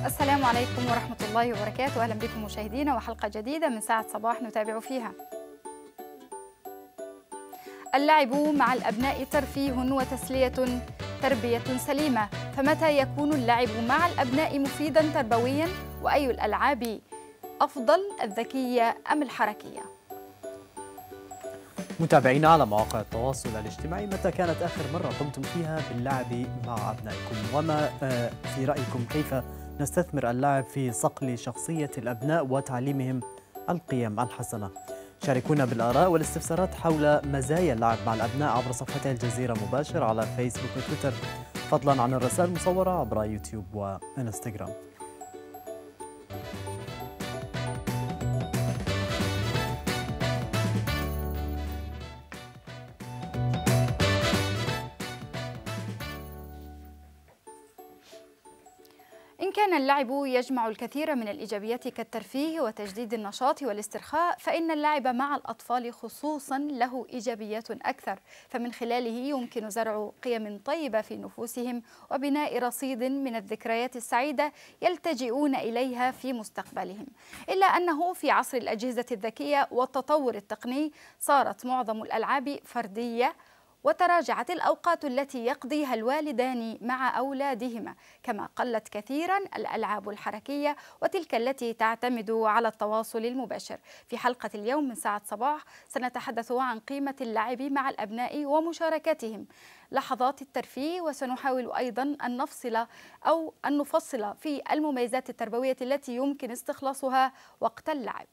السلام عليكم ورحمة الله وبركاته أهلا بكم مشاهدينا وحلقة جديدة من ساعة صباح نتابع فيها اللعب مع الأبناء ترفيه وتسلية تربية سليمة فمتى يكون اللعب مع الأبناء مفيدا تربويا وأي الألعاب أفضل الذكية أم الحركية؟ متابعينا على مواقع التواصل الاجتماعي متى كانت آخر مرة قمتم فيها باللعب مع أبنائكم وما في رأيكم كيف نستثمر اللعب في صقل شخصية الأبناء وتعليمهم القيم الحسنة شاركونا بالآراء والاستفسارات حول مزايا اللعب مع الأبناء عبر صفحتي الجزيرة مباشر على فيسبوك وتويتر فضلا عن الرسائل المصورة عبر يوتيوب وإنستغرام إن كان اللعب يجمع الكثير من الإيجابيات كالترفيه وتجديد النشاط والاسترخاء فإن اللعب مع الأطفال خصوصا له إيجابيات أكثر فمن خلاله يمكن زرع قيم طيبة في نفوسهم وبناء رصيد من الذكريات السعيدة يلتجئون إليها في مستقبلهم إلا أنه في عصر الأجهزة الذكية والتطور التقني صارت معظم الألعاب فردية وتراجعت الأوقات التي يقضيها الوالدان مع أولادهما كما قلت كثيرا الألعاب الحركية وتلك التي تعتمد على التواصل المباشر في حلقة اليوم من ساعة صباح سنتحدث عن قيمة اللعب مع الأبناء ومشاركتهم لحظات الترفيه وسنحاول أيضا أن نفصل أو أن نفصل في المميزات التربوية التي يمكن استخلاصها وقت اللعب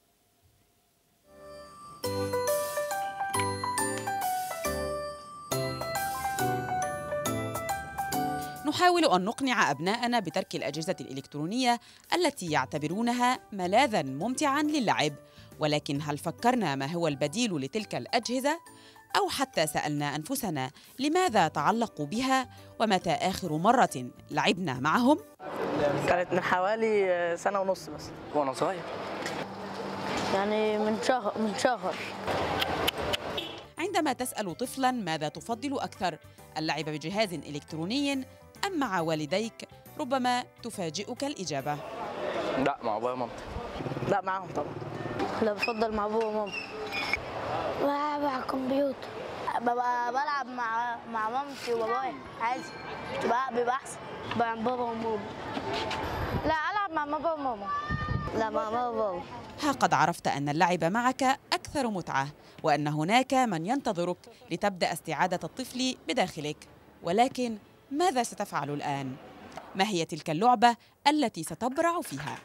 نحاول أن نقنع أبناءنا بترك الأجهزة الإلكترونية التي يعتبرونها ملاذا ممتعا للعب ولكن هل فكرنا ما هو البديل لتلك الأجهزة؟ أو حتى سألنا أنفسنا لماذا تعلقوا بها ومتى آخر مرة لعبنا معهم؟ كانت من حوالي سنة ونص بس وانا صغير يعني من شهر من شهر عندما تسأل طفلا ماذا تفضل أكثر اللعب بجهاز إلكتروني أم مع والديك ربما تفاجئك الإجابة لا مع ابويا ومامتي لا معاهم طبعا لا بفضل مع ابوه وماما بلعب على الكمبيوتر ببقى بلعب مع مع مامتي وبابايا عادي بقى بيبقى احسن مع بابا وماما لا العب مع بابا وماما لا مع بابا وماما ها قد عرفت أن اللعب معك أكثر متعة وأن هناك من ينتظرك لتبدأ استعادة الطفل بداخلك ولكن ماذا ستفعل الآن؟ ما هي تلك اللعبة التي ستبرع فيها؟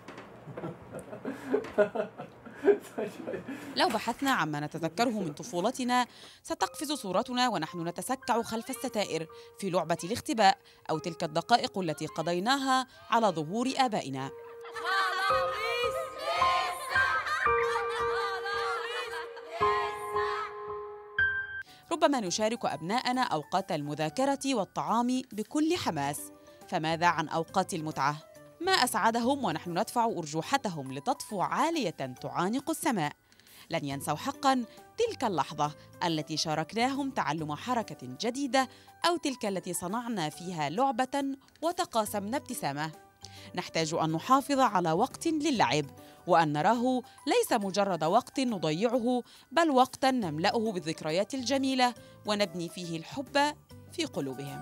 لو بحثنا عما نتذكره من طفولتنا ستقفز صورتنا ونحن نتسكع خلف الستائر في لعبة الاختباء أو تلك الدقائق التي قضيناها على ظهور آبائنا ربما نشارك أبناءنا أوقات المذاكرة والطعام بكل حماس فماذا عن أوقات المتعة؟ ما أسعدهم ونحن ندفع أرجوحتهم لتطفو عالية تعانق السماء لن ينسوا حقا تلك اللحظة التي شاركناهم تعلم حركة جديدة أو تلك التي صنعنا فيها لعبة وتقاسمنا ابتسامة نحتاج أن نحافظ على وقت للعب وأن نراه ليس مجرد وقت نضيعه بل وقتا نملأه بالذكريات الجميلة ونبني فيه الحب في قلوبهم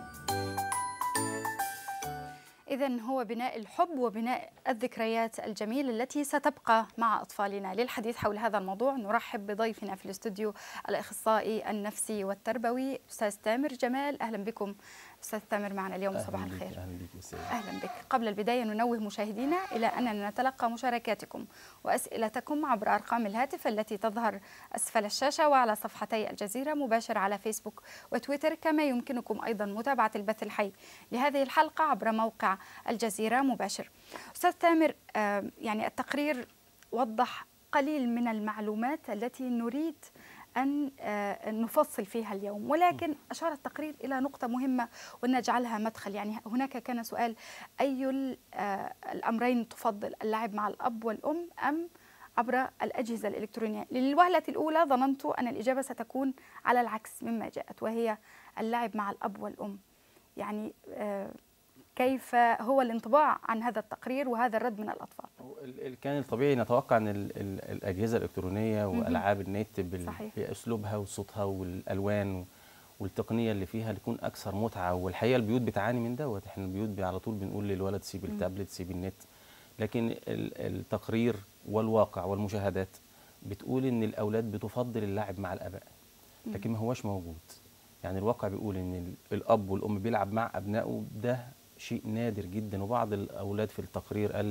إذا هو بناء الحب وبناء الذكريات الجميلة التي ستبقى مع أطفالنا للحديث حول هذا الموضوع نرحب بضيفنا في الاستوديو الأخصائي النفسي والتربوي أستاذ تامر جمال أهلا بكم أستاذ تامر معنا اليوم صباح الخير أهلا بك أستاذ أهلا بك قبل البداية ننوه مشاهدينا إلى أننا نتلقى مشاركاتكم وأسئلتكم عبر أرقام الهاتف التي تظهر أسفل الشاشة وعلى صفحتي الجزيرة مباشر على فيسبوك وتويتر كما يمكنكم أيضا متابعة البث الحي لهذه الحلقة عبر موقع الجزيرة مباشر أستاذ تامر آه، يعني التقرير وضح قليل من المعلومات التي نريد أن آه، نفصل فيها اليوم ولكن أشار التقرير إلى نقطة مهمة ونجعلها مدخل يعني هناك كان سؤال أي ال- آه، الأمرين تفضل اللعب مع الأب والأم أم عبر الأجهزة الإلكترونية للوهلة الأولى ظننت أن الإجابة ستكون على العكس مما جاءت وهي اللعب مع الأب والأم يعني آه، كيف هو الانطباع عن هذا التقرير وهذا الرد من الأطفال هو ال- ال- كان الطبيعي نتوقع ان ال- ال- الاجهزه الالكترونيه والعاب النت بال- صحيح. باسلوبها وصوتها والالوان والتقنيه اللي فيها تكون اكثر متعه والحقيقه البيوت بتعاني من دوت احنا البيوت بي- على طول بنقول للولد سيب التابلت سيب النت لكن ال- التقرير والواقع والمشاهدات بتقول ان الاولاد بتفضل اللعب مع الاباء لكن ما هوش موجود يعني الواقع بيقول ان ال- الاب والام بيلعب مع ابنائه ده شيء نادر جدا وبعض الاولاد في التقرير قال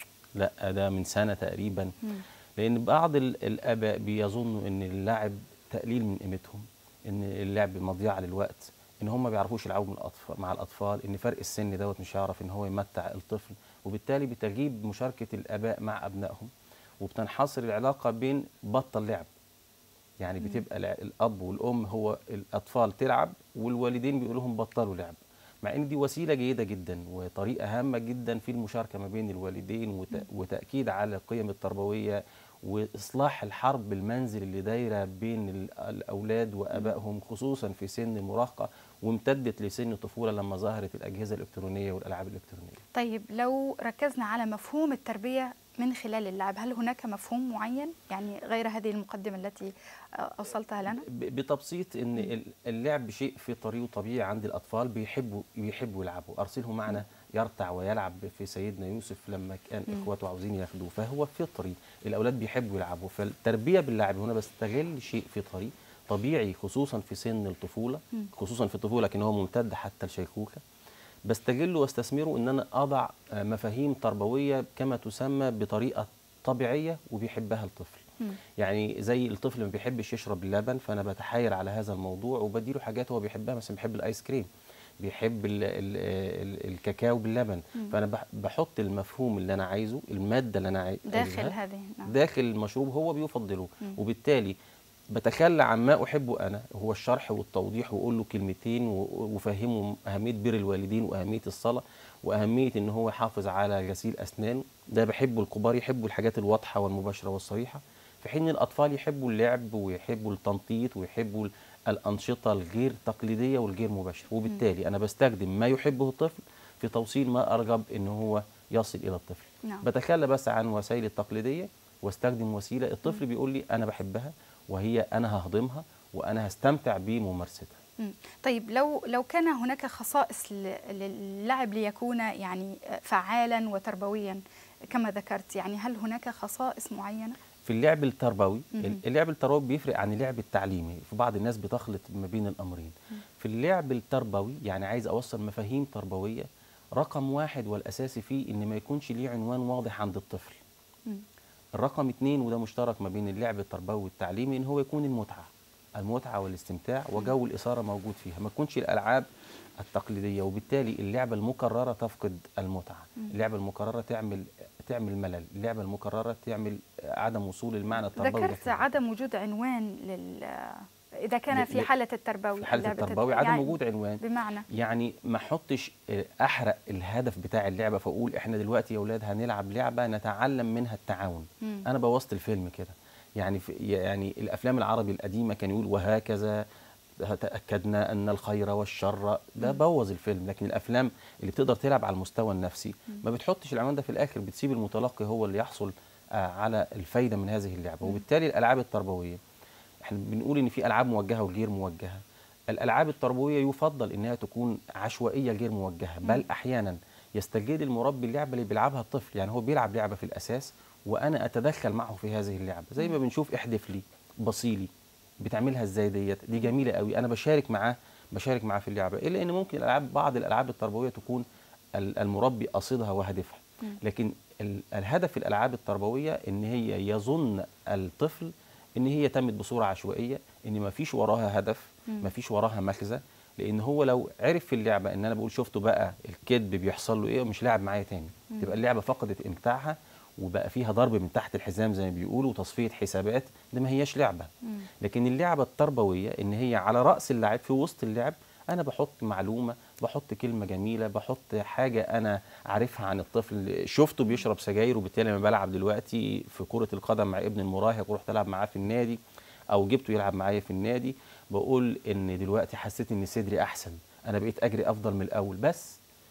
لا ده من سنه تقريبا لان بعض ال- الاباء بيظنوا ان اللعب تقليل من قيمتهم ان اللعب مضيعه للوقت ان هم ما بيعرفوش يلعبوا من الأطفال مع الاطفال ان فرق السن دوت مش هيعرف ان هو يمتع الطفل وبالتالي بتغيب مشاركه الاباء مع ابنائهم وبتنحصر العلاقه بين بطل لعب يعني بتبقى الع- الاب والام هو الاطفال تلعب والوالدين بيقولوا لهم بطلوا لعب مع ان دي وسيله جيده جدا وطريقه هامه جدا في المشاركه ما بين الوالدين وت- وتاكيد على القيم التربويه واصلاح الحرب المنزل اللي دايره بين ال- الاولاد وابائهم خصوصا في سن المراهقه وامتدت لسن الطفوله لما ظهرت الاجهزه الالكترونيه والالعاب الالكترونيه طيب لو ركزنا على مفهوم التربية من خلال اللعب هل هناك مفهوم معين يعني غير هذه المقدمة التي آه، أوصلتها لنا ب- بتبسيط ان ال- اللعب شيء فطري وطبيعي عند الاطفال بيحبوا بيحبوا يلعبوا ارسله معنا يرتع ويلعب في سيدنا يوسف لما كان اخواته عاوزين ياخدوه فهو فطري الاولاد بيحبوا يلعبوا فالتربيه باللعب هنا بستغل شيء فطري طبيعي خصوصا في سن الطفوله خصوصا في الطفوله لكن هو ممتد حتى الشيخوخه بستغله واستثمره ان انا اضع آه، مفاهيم تربويه كما تسمى بطريقه طبيعيه وبيحبها الطفل يعني زي الطفل ما بيحبش يشرب اللبن فانا بتحايل على هذا الموضوع وبديله حاجات هو بيحبها مثلا بيحب الايس كريم بيحب ال ال ال الكاكاو باللبن فانا بح- بحط المفهوم اللي انا عايزه الماده اللي انا عاي- داخل عايزها هذه نعم. داخل المشروب هو بيفضله وبالتالي بتخلى عن ما احبه انا هو الشرح والتوضيح واقول له كلمتين و- وافهمه اهميه بر الوالدين واهميه الصلاه واهميه ان هو يحافظ على غسيل اسنانه ده بحبه الكبار يحبوا الحاجات الواضحه والمباشره والصريحه في حين الاطفال يحبوا اللعب ويحبوا التنطيط ويحبوا ال- الانشطه الغير تقليديه والغير مباشره وبالتالي انا بستخدم ما يحبه الطفل في توصيل ما ارغب ان هو يصل الى الطفل نعم. بتخلى بس عن وسائل التقليديه واستخدم وسيله الطفل بيقول لي انا بحبها وهي انا ههضمها وانا هستمتع بممارستها مم. طيب لو لو كان هناك خصائص ل- للعب ليكون يعني فعالا وتربويا كما ذكرت يعني هل هناك خصائص معينة؟ في اللعب التربوي مهم. اللعب التربوي بيفرق عن اللعب التعليمي في بعض الناس بتخلط ما بين الامرين في اللعب التربوي يعني عايز اوصل مفاهيم تربويه رقم واحد والاساسي فيه ان ما يكونش ليه عنوان واضح عند الطفل مم. الرقم اتنين وده مشترك ما بين اللعب التربوي والتعليمي ان هو يكون المتعه المتعه والاستمتاع وجو الاثاره موجود فيها ما تكونش الالعاب التقليديه وبالتالي اللعبه المكرره تفقد المتعه اللعبه المكرره تعمل تعمل ملل اللعبه المكرره تعمل عدم وصول المعنى التربوي ذكرت داخل عدم وجود عنوان لل إذا كان ل- في ل- حالة التربوي في حاله لعبة التربوي الت- عدم يعني وجود عنوان بمعنى يعني ما احطش آه، احرق الهدف بتاع اللعبه فاقول احنا دلوقتي يا اولاد هنلعب لعبه نتعلم منها التعاون مم. انا بوظت الفيلم كده يعني في يعني الافلام العربي القديمه كان يقول وهكذا تاكدنا ان الخير والشر ده بوظ الفيلم لكن الافلام اللي بتقدر تلعب على المستوى النفسي ما بتحطش العنوان ده في الاخر بتسيب المتلقي هو اللي يحصل آه، على الفايده من هذه اللعبه وبالتالي الالعاب التربويه احنا بنقول ان في العاب موجهه وغير موجهه الالعاب التربويه يفضل انها تكون عشوائيه غير موجهه بل احيانا يستجد المربي اللعبه اللي بيلعبها الطفل يعني هو بيلعب لعبه في الاساس وانا اتدخل معه في هذه اللعبه زي ما بنشوف احدف لي بصيلي بتعملها ازاي ديت دي جميله قوي انا بشارك معاه بشارك معاه في اللعبه الا ان ممكن الالعاب بعض الالعاب التربويه تكون ال- المربي قصدها وهدفها لكن ال- الهدف الالعاب التربويه ان هي يظن الطفل ان هي تمت بصوره عشوائيه ان ما فيش وراها هدف ما فيش وراها مغزى لان هو لو عرف في اللعبه ان انا بقول شفتوا بقى الكذب بيحصل له ايه مش لاعب معايا تاني تبقى اللعبه فقدت امتاعها وبقى فيها ضرب من تحت الحزام زي ما بيقولوا وتصفيه حسابات ده ما هياش لعبه لكن اللعبه التربويه ان هي على راس اللعب في وسط اللعب انا بحط معلومه بحط كلمه جميله بحط حاجه انا عارفها عن الطفل شفته بيشرب سجاير وبالتالي لما بلعب دلوقتي في كره القدم مع ابن المراهق ورحت العب معاه في النادي او جبته يلعب معايا في النادي بقول ان دلوقتي حسيت ان صدري احسن انا بقيت اجري افضل من الاول بس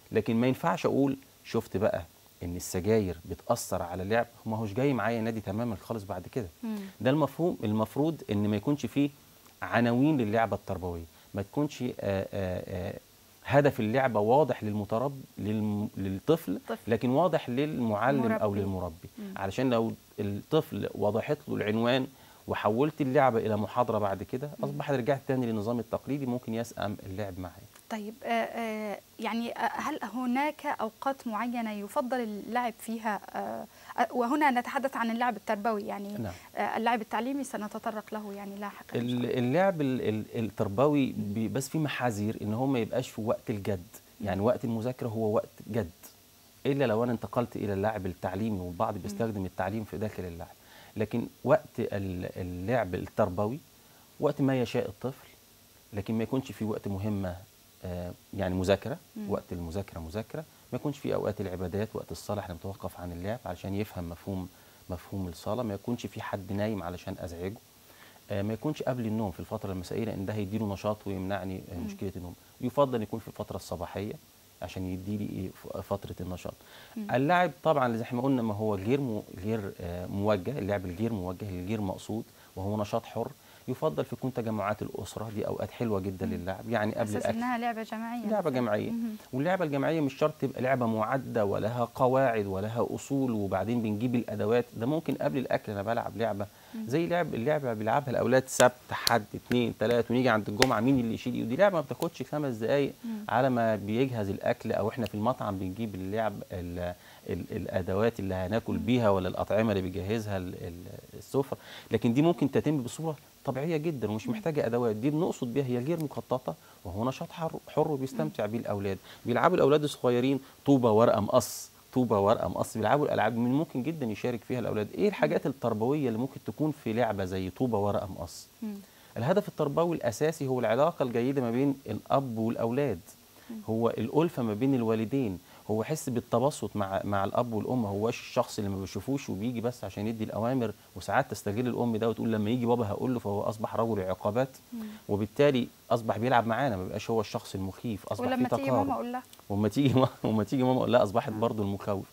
لكن ما ينفعش اقول شفت بقى ان السجاير بتاثر على اللعب ما هوش جاي معايا نادي تماما خالص بعد كده مم. ده المفهوم المفروض ان ما يكونش فيه عناوين للعبه التربويه ما تكونش آه، آه، آه، هدف اللعبه واضح للمترب للم- للطفل طفل. لكن واضح للمعلم او مربي. للمربي مم. علشان لو الطفل وضحت له العنوان وحولت اللعبه الى محاضره بعد كده اصبح رجعت تاني للنظام التقليدي ممكن يسأم اللعب معاه طيب آه، آه، يعني آه، هل هناك أوقات معينة يفضل اللعب فيها آه، آه، وهنا نتحدث عن اللعب التربوي يعني نعم. آه، اللعب التعليمي سنتطرق له يعني لاحقا إن شاء الله. ال- اللعب ال- ال- التربوي بي- بس في محاذير ان هو ما يبقاش في وقت الجد يعني وقت المذاكره هو وقت جد الا لو انا انتقلت الى اللعب التعليمي والبعض بيستخدم التعليم في داخل اللعب لكن وقت ال- اللعب التربوي وقت ما يشاء الطفل لكن ما يكونش في وقت مهمه آه، يعني مذاكره مم. وقت المذاكره مذاكره ما يكونش في اوقات العبادات وقت الصلاه احنا بنتوقف عن اللعب علشان يفهم مفهوم مفهوم الصلاه ما يكونش في حد نايم علشان ازعجه آه، ما يكونش قبل النوم في الفتره المسائيه لان ده هيديله نشاط ويمنعني آه، مم. مشكله النوم يفضل يكون في الفتره الصباحيه عشان يديلي إيه ف- فتره النشاط مم. اللعب طبعا زي ما قلنا ما هو غير مو غير آه، موجه اللعب الغير موجه الغير مقصود وهو نشاط حر يفضل في يكون تجمعات الاسره دي اوقات حلوه جدا للعب يعني قبل أساس الاكل إنها لعبة جماعية لعبه مثلاً. جماعيه مهم. واللعبه الجماعيه مش شرط تبقى لعبه معده ولها قواعد ولها اصول وبعدين بنجيب الادوات ده ممكن قبل الاكل انا بلعب لعبه زي لعب اللعبه بيلعبها الاولاد سبت حد اثنين ثلاثه ونيجي عند الجمعه مين اللي يشيل ايده دي لعبه ما بتاخدش خمس دقائق على ما بيجهز الاكل او احنا في المطعم بنجيب اللعب ال ال الادوات اللي هناكل بيها ولا الاطعمه اللي بيجهزها ال- ال- السفره لكن دي ممكن تتم بصوره طبيعيه جدا ومش محتاجه ادوات دي بنقصد بيها هي غير مخططه وهو نشاط حر حر وبيستمتع بيه الاولاد بيلعبوا الاولاد الصغيرين طوبه ورقه مقص طوبه ورقه مقص بيلعبوا الالعاب من ممكن جدا يشارك فيها الاولاد ايه الحاجات التربويه اللي ممكن تكون في لعبه زي طوبه ورقه مقص مم. الهدف التربوي الاساسي هو العلاقه الجيده ما بين الاب والاولاد هو الالفه ما بين الوالدين هو حس بالتبسط مع مع الاب والام هو الشخص اللي ما بيشوفوش وبيجي بس عشان يدي الاوامر وساعات تستغل الام ده وتقول لما يجي بابا هقول له فهو اصبح رجل عقابات وبالتالي اصبح بيلعب معانا ما بيبقاش هو الشخص المخيف اصبح ولما في تيجي تقارب ماما أقول لها وما تيجي ما وما تيجي ماما اقول لها اصبحت برضه المخوف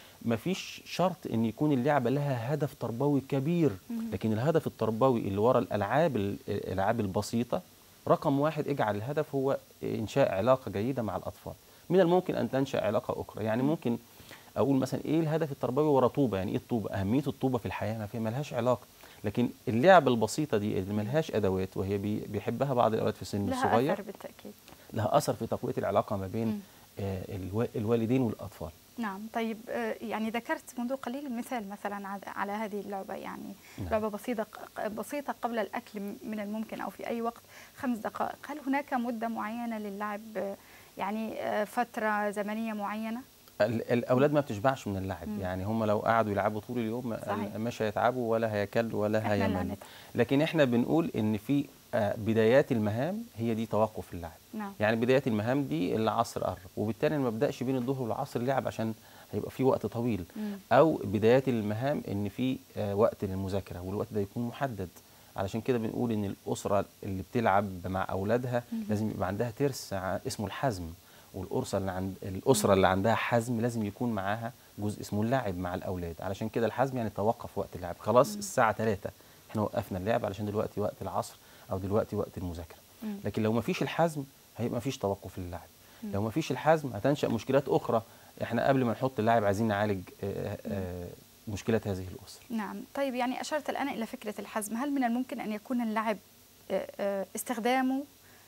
مفيش شرط ان يكون اللعبه لها هدف تربوي كبير لكن الهدف التربوي اللي ورا الالعاب ال- الالعاب البسيطه رقم واحد اجعل الهدف هو انشاء علاقه جيده مع الاطفال من الممكن ان تنشا علاقه اخرى يعني ممكن اقول مثلا ايه الهدف التربوي ورا طوبه يعني ايه الطوبه اهميه الطوبه في الحياه ما فيها ملهاش علاقه لكن اللعبه البسيطه دي اللي ملهاش ادوات وهي بي- بيحبها بعض الاولاد في السن لها الصغير أثر بالتأكيد لها اثر في تقويه العلاقه ما بين مم. آه، الوا- الوالدين والاطفال نعم طيب آه، يعني ذكرت منذ قليل مثال مثلا على- على هذه اللعبة يعني نعم. لعبة بسيطة بسيطة قبل الأكل من الممكن أو في أي وقت خمس دقائق هل هناك مدة معينة للعب آه، يعني آه، فترة زمنية معينة؟ ال- الاولاد ما بتشبعش من اللعب مم. يعني هم لو قعدوا يلعبوا طول اليوم ما- صحيح. مش هيتعبوا ولا هيكلوا ولا إحنا اللي هيملوا هنتعب. لكن احنا بنقول ان في آه، بدايات المهام هي دي توقف اللعب نعم يعني بدايات المهام دي العصر قرب وبالتالي أنا ما ابداش بين الظهر والعصر لعب عشان هيبقى في وقت طويل مم. او بدايات المهام ان في آه، وقت للمذاكره والوقت ده يكون محدد علشان كده بنقول ان الاسره اللي بتلعب مع اولادها لازم يبقى عندها ترس ع- اسمه الحزم والاسره اللي عند الاسره اللي عندها حزم لازم يكون معاها جزء اسمه اللعب مع الاولاد علشان كده الحزم يعني توقف وقت اللعب خلاص الساعه 3 احنا وقفنا اللعب علشان دلوقتي وقت العصر او دلوقتي وقت المذاكره مم. لكن لو ما فيش الحزم هيبقى ما فيش توقف للعب لو ما فيش الحزم هتنشا مشكلات اخرى احنا قبل ما نحط اللاعب عايزين نعالج آه، آه، مشكلات هذه الاسره نعم طيب يعني أشرت الآن إلى فكرة الحزم هل من الممكن أن يكون اللعب آه، آه، استخدامه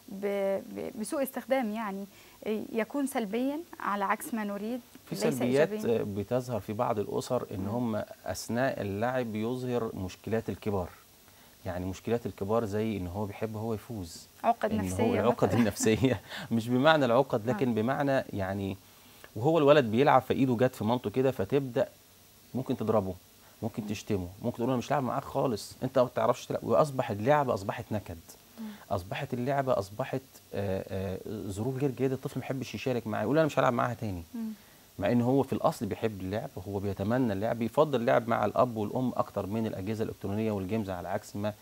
ب- ب- بسوء استخدام يعني آه، يكون سلبيا على عكس ما نريد في ليس سلبيات إيجابياً؟ آه، بتظهر في بعض الاسر ان هم اثناء اللعب بيظهر مشكلات الكبار يعني مشكلات الكبار زي ان هو بيحب هو يفوز عقد ان هو نفسية العقد مثلاً. النفسيه مش بمعنى العقد لكن بمعنى يعني وهو الولد بيلعب فايده جت في منطقه كده فتبدا ممكن تضربه ممكن تشتمه ممكن تقول انا مش لاعب معاك خالص انت ما بتعرفش تلعب واصبح اللعبه اصبحت نكد اصبحت اللعبه اصبحت آه، آه، ظروف غير جيده الطفل ما يحبش يشارك معاه يقول انا مش هلعب معاها تاني مم. مع ان هو في الاصل بيحب اللعب وهو بيتمنى اللعب يفضل اللعب مع الاب والام اكتر من الاجهزه الالكترونيه والجيمز على عكس ما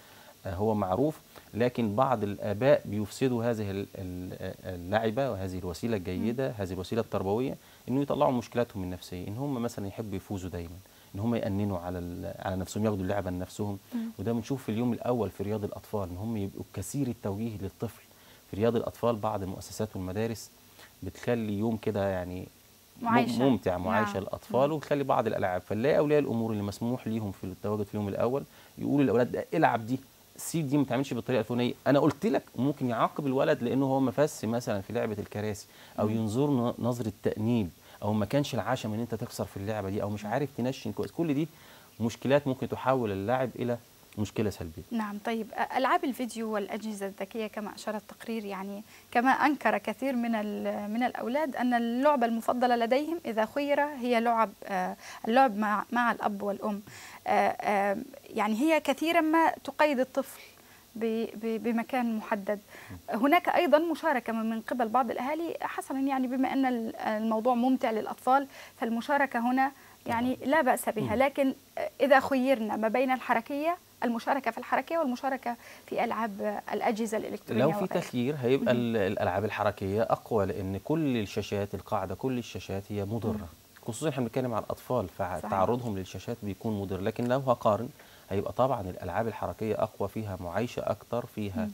آه، هو معروف لكن بعض الاباء بيفسدوا هذه ال- ال- اللعبه وهذه الوسيله الجيده هذه الوسيله التربويه انه يطلعوا مشكلاتهم النفسيه ان هم مثلا يحبوا يفوزوا دايما ان هم يأننوا على ال- على نفسهم ياخدوا اللعبه لنفسهم وده بنشوف في اليوم الاول في رياض الاطفال ان هم يبقوا كثير التوجيه للطفل في رياض الاطفال بعض المؤسسات والمدارس بتخلي يوم كده يعني مم- معايشة. ممتع معاشه نعم. للاطفال وتخلي بعض الالعاب فنلاقي اولياء الامور اللي مسموح ليهم في التواجد في اليوم الاول يقولوا للاولاد ده العب دي سيب دي ما تعملش بالطريقه الفلانيه انا قلت لك ممكن يعاقب الولد لانه هو مفس مثلا في لعبه الكراسي او ينظر ن- نظره تانيب او ما كانش العشم ان انت تخسر في اللعبه دي او مش عارف تنشن كويس كل دي مشكلات ممكن تحول اللاعب الى مشكله سلبيه نعم طيب ألعاب الفيديو والأجهزة الذكية كما أشار التقرير يعني كما أنكر كثير من ال- من الأولاد أن اللعبة المفضلة لديهم إذا خير هي لعب آه، اللعب مع مع الأب والأم آه، آه، يعني هي كثيرا ما تقيد الطفل ب- ب- بمكان محدد هناك أيضا مشاركة من من قبل بعض الأهالي حسنا يعني بما أن ال- الموضوع ممتع للأطفال فالمشاركة هنا يعني لا بأس بها لكن إذا خيرنا ما بين الحركية المشاركة في الحركية والمشاركة في ألعاب الأجهزة الإلكترونية لو في وغيرها. تخيير هيبقى ال- الالعاب الحركيه اقوى لان كل الشاشات القاعده كل الشاشات هي مضره خصوصا احنا بنتكلم على الاطفال صحيح. فتعرضهم للشاشات بيكون مضر لكن لو هقارن هيبقى طبعا الالعاب الحركيه اقوى فيها معايشه اكتر فيها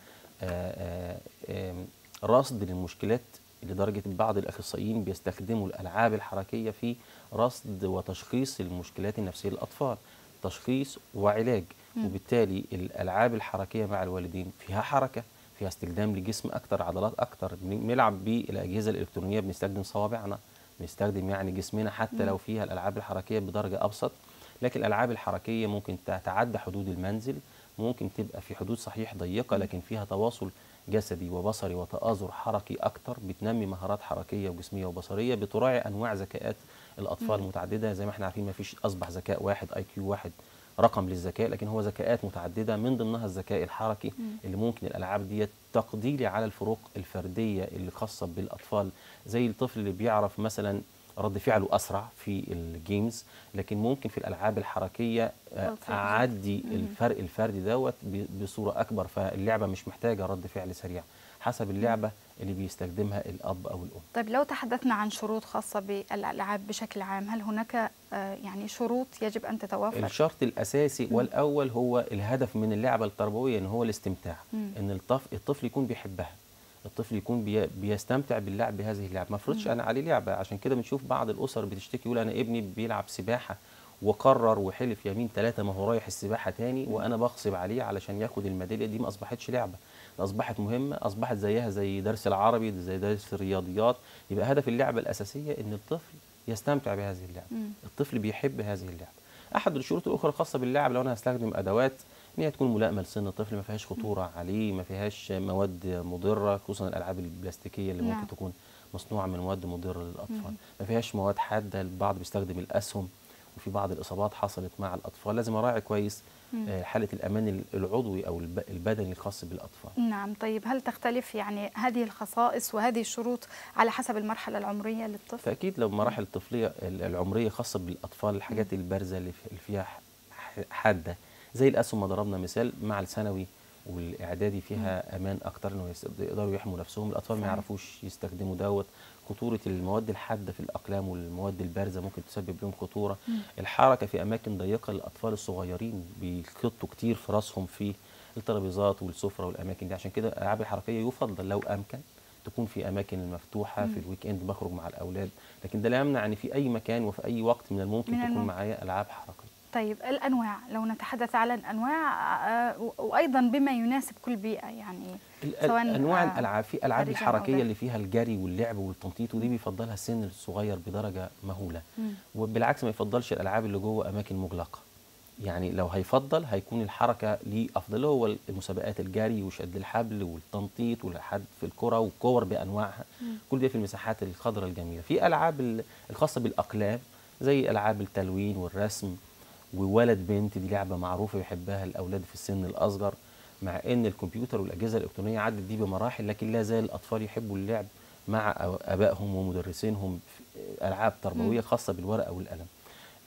آه، آه، آم، رصد للمشكلات لدرجه بعض الاخصائيين بيستخدموا الالعاب الحركيه في رصد وتشخيص المشكلات النفسيه للاطفال تشخيص وعلاج وبالتالي الالعاب الحركيه مع الوالدين فيها حركه فيها استخدام لجسم اكتر عضلات اكتر بنلعب بالاجهزه الالكترونيه بنستخدم صوابعنا بنستخدم يعني جسمنا حتى لو فيها الالعاب الحركيه بدرجه ابسط لكن الالعاب الحركيه ممكن تتعدى حدود المنزل ممكن تبقى في حدود صحيح ضيقه لكن فيها تواصل جسدي وبصري وتآزر حركي اكتر بتنمي مهارات حركيه وجسميه وبصريه بتراعي انواع ذكاءات الاطفال متعدده زي ما احنا عارفين ما فيش اصبح ذكاء واحد اي كيو واحد رقم للذكاء لكن هو ذكاءات متعدده من ضمنها الذكاء الحركي اللي ممكن الالعاب دي تقديري على الفروق الفرديه اللي خاصه بالاطفال زي الطفل اللي بيعرف مثلا رد فعله اسرع في الجيمز لكن ممكن في الالعاب الحركيه آه، توفيق. اعدي الفرق الفردي دوت ب- بصوره اكبر فاللعبه مش محتاجه رد فعل سريع حسب اللعبه اللي بيستخدمها الاب او الام طيب لو تحدثنا عن شروط خاصة بالألعاب بشكل عام هل هناك آه، يعني شروط يجب أن تتوافر؟ الشرط الاساسي والاول هو الهدف من اللعبه التربويه ان هو الاستمتاع مم. ان الطفل الطفل يكون بيحبها الطفل يكون بي بيستمتع باللعب بهذه اللعبه ما افرضش انا عليه لعبه عشان كده بنشوف بعض الاسر بتشتكي يقول انا ابني بيلعب سباحه وقرر وحلف يمين ثلاثه ما هو رايح السباحه تاني وانا بغصب عليه علشان ياخد الميداليه دي ما اصبحتش لعبه ده اصبحت مهمه اصبحت زيها زي درس العربي زي درس الرياضيات يبقى هدف اللعبه الاساسيه ان الطفل يستمتع بهذه اللعبه مم. الطفل بيحب هذه اللعبه احد الشروط الاخرى الخاصه باللعب لو انا هستخدم ادوات ان هي تكون ملائمه لسن الطفل ما فيهاش خطوره عليه ما فيهاش مواد مضره خصوصا الالعاب البلاستيكيه اللي نعم. ممكن تكون مصنوعه من مواد مضره للاطفال ما فيهاش مواد حاده البعض بيستخدم الاسهم وفي بعض الاصابات حصلت مع الاطفال لازم اراعي كويس آه، حاله الامان العضوي او الب- البدني الخاص بالاطفال نعم طيب هل تختلف يعني هذه الخصائص وهذه الشروط على حسب المرحلة العمرية للطفل؟ فاكيد لو مراحل الطفليه ال- العمريه خاصه بالاطفال الحاجات البارزه اللي في- اللي فيها ح- ح- حاده زي الاسهم ما ضربنا مثال مع الثانوي والاعدادي فيها امان اكتر انه يس- يقدروا يحموا نفسهم الاطفال ما صحيح. يعرفوش يستخدموا دوت خطوره المواد الحاده في الاقلام والمواد البارزه ممكن تسبب لهم خطوره الحركه في اماكن ضيقه للاطفال الصغيرين بيخطوا كتير في راسهم في الترابيزات والسفره والاماكن دي عشان كده الالعاب الحركيه يفضل لو امكن تكون في اماكن مفتوحه في الويك اند بخرج مع الاولاد لكن ده لا يمنع ان في اي مكان وفي اي وقت من الممكن من تكون الممكن. معايا العاب حركيه طيب الأنواع لو نتحدث على الأنواع آه، و- وأيضا بما يناسب كل بيئة يعني ال- سواء انواع آه، الالعاب في الالعاب خارجاً أو الحركيه داخل. اللي فيها الجري واللعب والتنطيط ودي بيفضلها السن الصغير بدرجه مهوله مم. وبالعكس ما يفضلش الالعاب اللي جوه اماكن مغلقه يعني لو هيفضل هيكون الحركه ليه افضل هو المسابقات الجري وشد الحبل والتنطيط والحد في الكره والكور بانواعها كل ده في المساحات الخضراء الجميله في العاب ال- الخاصه بالاقلام زي العاب التلوين والرسم وولد بنت دي لعبه معروفه يحبها الاولاد في السن الاصغر مع ان الكمبيوتر والاجهزه الالكترونيه عدت دي بمراحل لكن لا زال الاطفال يحبوا اللعب مع أو- ابائهم ومدرسينهم في العاب تربويه خاصه بالورقه والقلم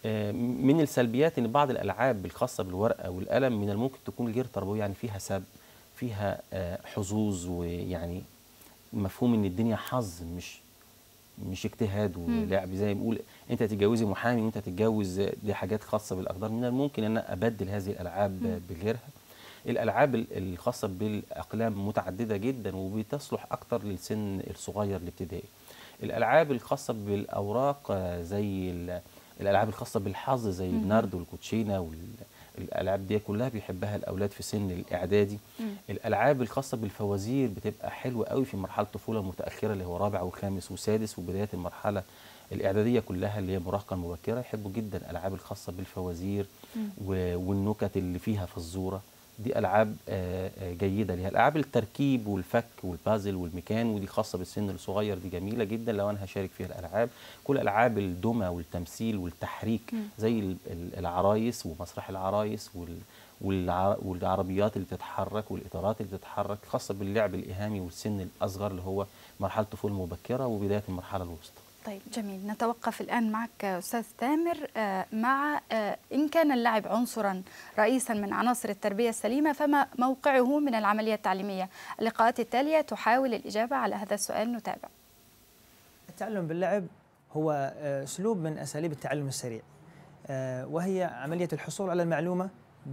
آه، من السلبيات ان بعض الالعاب الخاصه بالورقه والقلم من الممكن تكون غير تربويه يعني فيها سب فيها آه، حظوظ ويعني مفهوم ان الدنيا حظ مش مش اجتهاد ولعب زي ما بيقول انت تتجوزي محامي وانت تتجوز دي حاجات خاصه بالاقدار من الممكن ان أنا ابدل هذه الالعاب بغيرها الالعاب ال- الخاصه بالاقلام متعدده جدا وبتصلح اكتر للسن الصغير الابتدائي الالعاب الخاصه بالاوراق آه، زي ال- الالعاب الخاصه بالحظ زي النرد والكوتشينه والالعاب دي كلها بيحبها الاولاد في سن الاعدادي الالعاب الخاصه بالفوازير بتبقى حلوه قوي في مرحله الطفوله المتاخره اللي هو رابع وخامس وسادس وبدايه المرحله الاعداديه كلها اللي هي المراهقه المبكره يحبوا جدا الالعاب الخاصه بالفوازير و- والنكت اللي فيها فزوره دي العاب آه، آه، جيده ليها العاب التركيب والفك والبازل والميكان ودي خاصه بالسن الصغير دي جميله جدا لو انا هشارك فيها الالعاب كل العاب الدمى والتمثيل والتحريك زي ال- ال- العرايس ومسرح العرايس وال والع- والعربيات اللي بتتحرك والاطارات اللي بتتحرك خاصه باللعب الايهامي والسن الاصغر اللي هو مرحله الطفوله المبكره وبدايه المرحله الوسطى طيب جميل نتوقف الآن معك أستاذ تامر آه، مع آه، إن كان اللعب عنصرا رئيسا من عناصر التربية السليمة فما موقعه من العملية التعليمية اللقاءات التالية تحاول الإجابة على هذا السؤال نتابع التعلم باللعب هو آه، اسلوب من اساليب التعلم السريع آه، وهي عمليه الحصول على المعلومه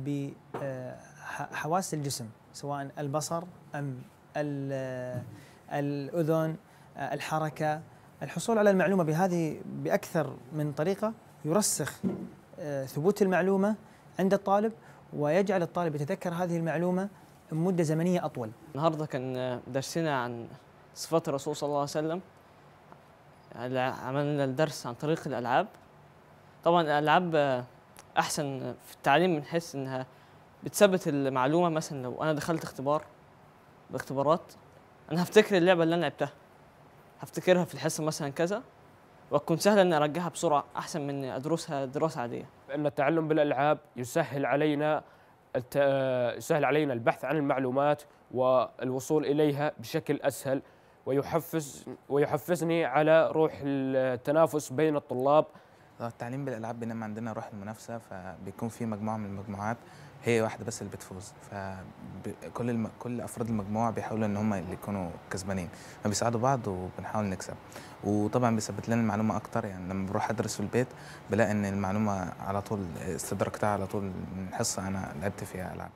بحواس الجسم سواء البصر ام ال- آه، الاذن آه، الحركه الحصول على المعلومه بهذه باكثر من طريقه يرسخ آه، ثبوت المعلومه عند الطالب ويجعل الطالب يتذكر هذه المعلومه مده زمنيه اطول النهارده كان درسنا عن صفات الرسول صلى الله عليه وسلم يعني عملنا الدرس عن طريق الألعاب طبعا الألعاب آه، أحسن في التعليم من حيث إنها بتثبت المعلومة مثلا لو أنا دخلت اختبار باختبارات أنا هفتكر اللعبة اللي أنا لعبتها هفتكرها في الحصة مثلا كذا وتكون سهلة إني أرجعها بسرعة أحسن من إني أدرسها دراسة عادية أن التعلم بالألعاب يسهل علينا الت... آه، يسهل علينا البحث عن المعلومات والوصول إليها بشكل أسهل ويحفز ويحفزني على روح التنافس بين الطلاب آه، التعليم بالالعاب بينما عندنا روح المنافسه فبيكون في مجموعه من المجموعات هي واحده بس اللي بتفوز فكل الم... كل افراد المجموعه بيحاولوا ان هم اللي يكونوا كسبانين فبيساعدوا بعض وبنحاول نكسب وطبعا بيثبت لنا المعلومه اكتر يعني لما بروح ادرس في البيت بلاقي ان المعلومه على طول استدركتها على طول من حصه انا لعبت فيها العاب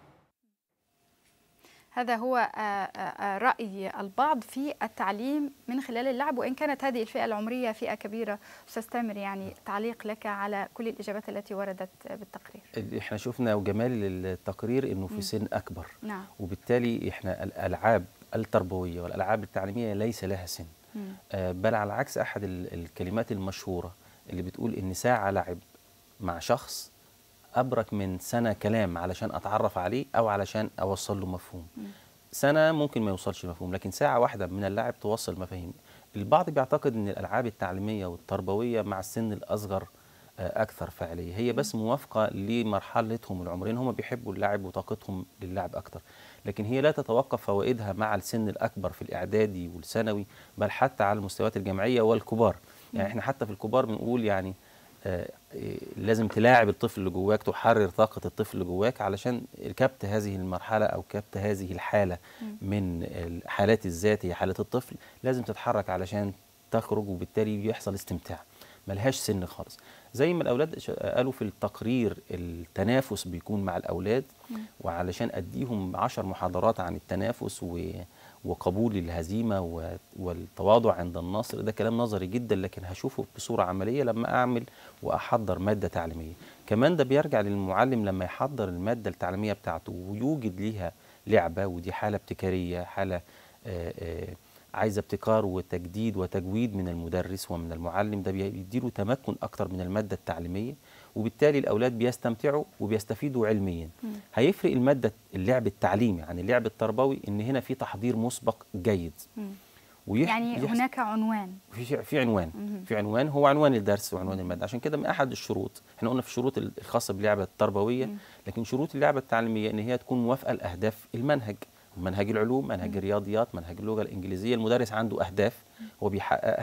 هذا هو آه، آه، آه، رأي البعض في التعليم من خلال اللعب وإن كانت هذه الفئة العمرية فئة كبيرة أستاذ تامر يعني تعليق لك على كل الإجابات التي وردت بالتقرير احنا شفنا وجمال التقرير انه مم. في سن اكبر نعم وبالتالي احنا الالعاب التربويه والالعاب التعليميه ليس لها سن مم. آه، بل على عكس احد ال- الكلمات المشهوره اللي بتقول ان ساعه لعب مع شخص ابرك من سنه كلام علشان اتعرف عليه او علشان اوصل له مفهوم مم. سنه ممكن ما يوصلش مفهوم لكن ساعه واحده من اللعب توصل مفاهيم البعض بيعتقد ان الالعاب التعليميه والتربويه مع السن الاصغر آه، اكثر فعاليه هي بس موافقه لمرحلتهم العمريه إن هم بيحبوا اللعب وطاقتهم للعب اكثر لكن هي لا تتوقف فوائدها مع السن الاكبر في الاعدادي والثانوي بل حتى على المستويات الجامعيه والكبار يعني مم. احنا حتى في الكبار بنقول يعني آه، إيه، لازم تلاعب الطفل اللي جواك تحرر طاقة الطفل اللي جواك علشان كبت هذه المرحلة أو كبت هذه الحالة مم. من الحالات الذات هي حالة الطفل لازم تتحرك علشان تخرج وبالتالي بيحصل استمتاع ملهاش سن خالص زي ما الأولاد ش- قالوا في التقرير التنافس بيكون مع الأولاد مم. وعلشان أديهم عشر محاضرات عن التنافس و وقبول الهزيمة و- والتواضع عند النصر ده كلام نظري جدا لكن هشوفه بصورة عملية لما أعمل وأحضر مادة تعليمية كمان ده بيرجع للمعلم لما يحضر المادة التعليمية بتاعته ويوجد ليها لعبة ودي حالة ابتكارية حالة آه، آه، عايزة ابتكار وتجديد وتجويد من المدرس ومن المعلم ده بيديله تمكن أكتر من المادة التعليمية وبالتالي الأولاد بيستمتعوا وبيستفيدوا علميا مم. هيفرق المادة اللعب التعليمي عن اللعب التربوي إن هنا في تحضير مسبق جيد مم. ويح- يعني يحس- هناك عنوان في في عنوان مهم. في عنوان هو عنوان الدرس وعنوان الماده عشان كده من احد الشروط احنا قلنا في الشروط ال- الخاصه باللعبه التربويه مم. لكن شروط اللعبه التعليميه ان هي تكون موافقه لاهداف المنهج منهج العلوم منهج الرياضيات منهج اللغه الانجليزيه المدرس عنده اهداف هو بيحققها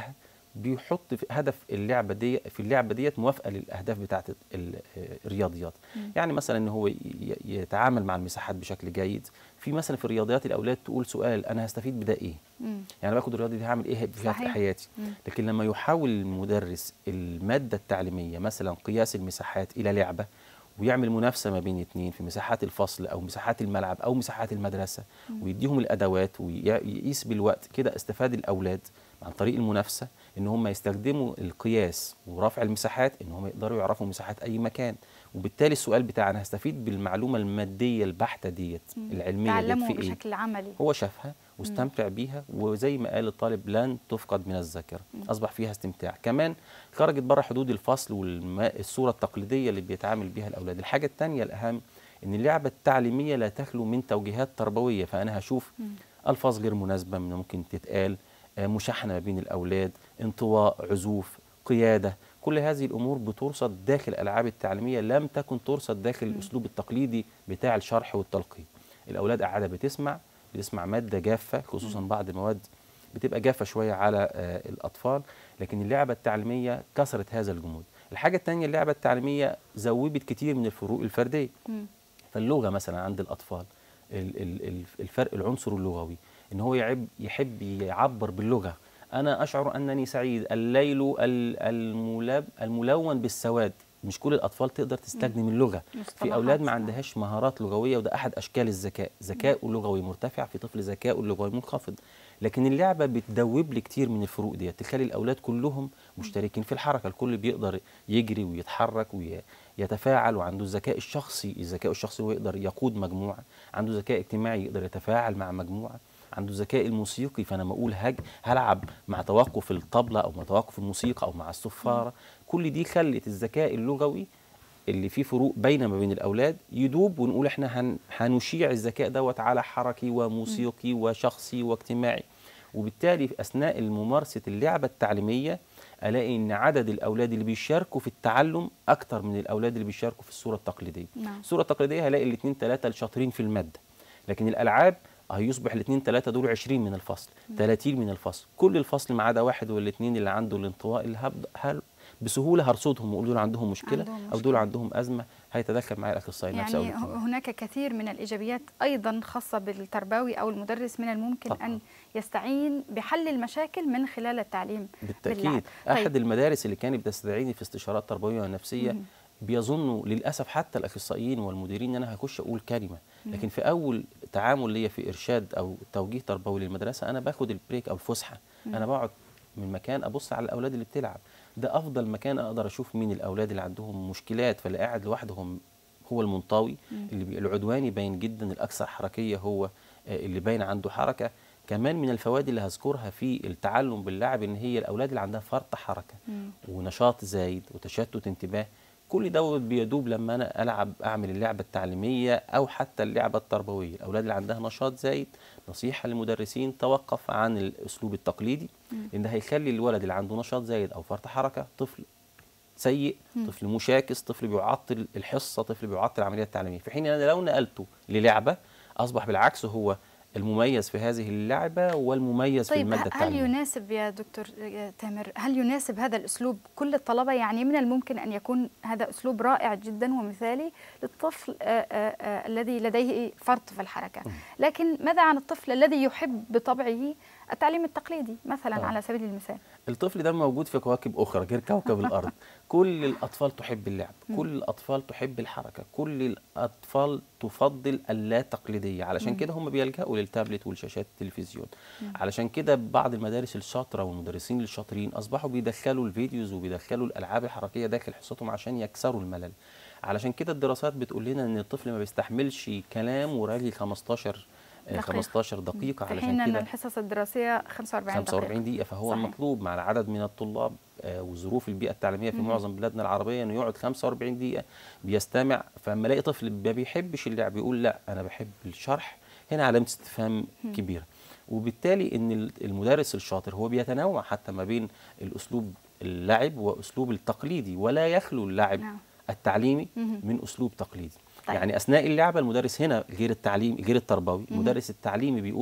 بيحط في هدف اللعبه دي في اللعبه ديت موافقه للاهداف بتاعه ال- الرياضيات مم. يعني مثلا ان هو ي- يتعامل مع المساحات بشكل جيد في مثلا في الرياضيات الاولاد تقول سؤال انا هستفيد بده ايه مم. يعني باخد الرياضه دي هعمل ايه فيها في صحيح. حياتي مم. لكن لما يحول المدرس الماده التعليميه مثلا قياس المساحات الى لعبه ويعمل منافسه ما بين اتنين في مساحات الفصل او مساحات الملعب او مساحات المدرسه مم. ويديهم الادوات ويقيس بالوقت كده استفاد الاولاد عن طريق المنافسه ان هم يستخدموا القياس ورفع المساحات ان هم يقدروا يعرفوا مساحات اي مكان وبالتالي السؤال بتاع انا هستفيد بالمعلومه الماديه البحته ديت مم. العلميه ديت تعلموا في ايه بشكل عملي هو شافها واستمتع بيها وزي ما قال الطالب لن تفقد من الذاكره مم. اصبح فيها استمتاع كمان خرجت بره حدود الفصل والصوره التقليديه اللي بيتعامل بيها الاولاد الحاجه الثانيه الاهم ان اللعبه التعليميه لا تخلو من توجيهات تربويه فانا هشوف مم. الفاظ غير مناسبه من ممكن تتقال آه، مشاحنه ما بين الاولاد انطواء عزوف قياده كل هذه الامور بترصد داخل الالعاب التعليميه لم تكن ترصد داخل الاسلوب التقليدي بتاع الشرح والتلقين الاولاد قاعده بتسمع بتسمع ماده جافه خصوصا بعض المواد بتبقى جافه شويه على آه، الاطفال لكن اللعبه التعليميه كسرت هذا الجمود الحاجه الثانيه اللعبه التعليميه زوبت كتير من الفروق الفرديه مم. فاللغه مثلا عند الاطفال ال- ال- ال- الفرق العنصر اللغوي ان هو يعب يحب يعبر باللغه انا اشعر انني سعيد الليل ال- الملاب الملون بالسواد مش كل الاطفال تقدر تستخدم اللغه في مصطلحات اولاد ما صح. عندهاش مهارات لغويه وده احد اشكال الذكاء ذكاء لغوي مرتفع في طفل ذكاء لغوي منخفض لكن اللعبه بتدوب لي كتير من الفروق ديت تخلي الاولاد كلهم مشتركين في الحركه الكل بيقدر يجري ويتحرك ويتفاعل وعنده الذكاء الشخصي الذكاء الشخصي هو يقدر يقود مجموعه عنده ذكاء اجتماعي يقدر يتفاعل مع مجموعه عنده الذكاء الموسيقي فانا لما اقول هج هلعب مع توقف الطبله او مع توقف الموسيقى او مع الصفاره كل دي خلت الذكاء اللغوي اللي فيه فروق باينه ما بين الاولاد يدوب ونقول احنا هن هنشيع الذكاء دوت على حركي وموسيقي وشخصي واجتماعي وبالتالي في اثناء ممارسه اللعبه التعليميه الاقي ان عدد الاولاد اللي بيشاركوا في التعلم اكتر من الاولاد اللي بيشاركوا في الصوره التقليديه نعم. الصوره التقليديه هلاقي الاثنين ثلاثه الشاطرين في الماده لكن الالعاب هيصبح الاثنين ثلاثه دول 20 من الفصل 30 من الفصل كل الفصل ما عدا واحد ولا اثنين اللي عنده الانطواء اللي هبدا هل بسهوله هرصدهم واقول دول عندهم مشكله عندهم او دول عندهم ازمه هيتدخل معايا الاخصائي النفسي او يعني الاجتماعي. هناك كثير من الإيجابيات أيضا خاصة بالتربوي أو المدرس من الممكن طبعاً. أن يستعين بحل المشاكل من خلال التعليم بالتاكيد باللعب. احد المدارس اللي كانت بتستدعيني في استشارات تربويه ونفسيه مم. بيظنوا للاسف حتى الاخصائيين والمديرين ان انا هخش اقول كلمه مم. لكن في اول تعامل ليا في ارشاد او توجيه تربوي للمدرسه انا باخد البريك او الفسحه مم. انا بقعد من مكان ابص على الاولاد اللي بتلعب ده افضل مكان اقدر اشوف مين الاولاد اللي عندهم مشكلات فاللي قاعد لوحدهم هو المنطوي مم. اللي بي- العدواني باين جدا الاكثر حركيه هو آه، اللي باين عنده حركه كمان من الفوائد اللي هذكرها في التعلم باللعب ان هي الاولاد اللي عندها فرط حركه مم. ونشاط زايد وتشتت انتباه كل دوت بيدوب لما انا العب اعمل اللعبه التعليميه او حتى اللعبه التربويه الاولاد اللي عندها نشاط زايد نصيحه للمدرسين توقف عن الاسلوب التقليدي مم. لان ده هيخلي الولد اللي عنده نشاط زايد او فرط حركه طفل سيء مم. طفل مشاكس طفل بيعطل الحصه طفل بيعطل العمليه التعليميه في حين ان انا لو نقلته للعبه اصبح بالعكس هو المميز في هذه اللعبه والمميز في طيب الماده هل التعليميه يناسب يا دكتور تامر هل يناسب هذا الأسلوب كل الطلبة يعني من الممكن أن يكون هذا أسلوب رائع جدا ومثالي للطفل آه، آه، آه، الذي لديه فرط في الحركة لكن ماذا عن الطفل الذي يحب بطبعه التعليم التقليدي مثلا آه. على سبيل المثال الطفل ده موجود في كواكب اخرى غير كوكب الارض كل الاطفال تحب اللعب مم. كل الاطفال تحب الحركه كل الاطفال تفضل اللا تقليديه علشان مم. كده هم بيلجأوا للتابلت والشاشات التلفزيون مم. علشان كده بعض المدارس الشاطره والمدرسين الشاطرين اصبحوا بيدخلوا الفيديوز وبيدخلوا الالعاب الحركيه داخل حصتهم عشان يكسروا الملل علشان كده الدراسات بتقول لنا ان الطفل ما بيستحملش كلام وراجل 15 آه، دقيقة. 15 دقيقه في حين علشان أن كده الحصص الدراسية 45 دقيقة 45 دقيقة فهو صحيح. المطلوب مع العدد من الطلاب آه، وظروف البيئة التعليمية في مهم. معظم بلادنا العربية انه يقعد 45 دقيقة بيستمع فلما الاقي طفل ما بيحبش اللعب يقول لا انا بحب الشرح هنا علامة استفهام مم. كبيرة وبالتالي ان ال- المدرس الشاطر هو بيتنوع حتى ما بين الاسلوب اللعب واسلوب التقليدي ولا يخلو اللعب نعم. التعليمي مهم. من اسلوب تقليدي طيب. يعني اثناء اللعبه المدرس هنا غير التعليم غير التربوي مهم. المدرس التعليمي بيقول